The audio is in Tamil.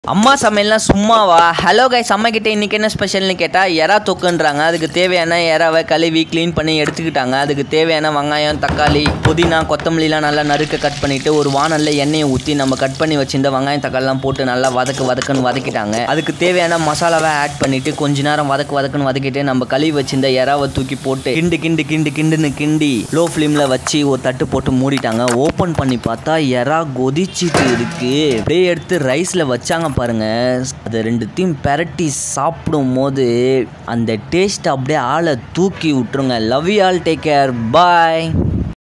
அம்மா சமையல்லாம் சும்மாவா ஹலோ கைஸ் அம்மா கிட்ட இன்னைக்கு என்ன ஸ்பெஷல்னு கேட்டால் எறா தொக்குன்றாங்க அதுக்கு தேவையான எறாவை கழுவி க்ளீன் பண்ணி எடுத்துக்கிட்டாங்க அதுக்கு தேவையான வெங்காயம் தக்காளி புதினா கொத்தமல்லிலாம் நல்லா நறுக்க கட் பண்ணிட்டு ஒரு வானல்ல எண்ணெயை ஊற்றி நம்ம கட் பண்ணி வச்சிருந்த வெங்காயம் தக்காளிலாம் போட்டு நல்லா வதக்கு வதக்குன்னு வதக்கிட்டாங்க அதுக்கு தேவையான மசாலாவை ஆட் பண்ணிட்டு கொஞ்ச நேரம் வதக்கு வதக்குன்னு வதக்கிட்டு நம்ம கழுவி வச்சிருந்த எறாவை தூக்கி போட்டு கிண்டு கிண்டு கிண்டு கிண்டுன்னு கிண்டி லோ ஃப்ளேமில் வச்சு ஒரு தட்டு போட்டு மூடிட்டாங்க ஓப்பன் பண்ணி பார்த்தா எறா கொதிச்சிட்டு இருக்கு அப்படியே எடுத்து ரைஸில் வச்சாங்க பாருங்க அது ரெண்டுத்தையும் பெரட்டி சாப்பிடும் போது அந்த டேஸ்ட் அப்படியே ஆளை தூக்கி விட்டுருங்க love you all take care bye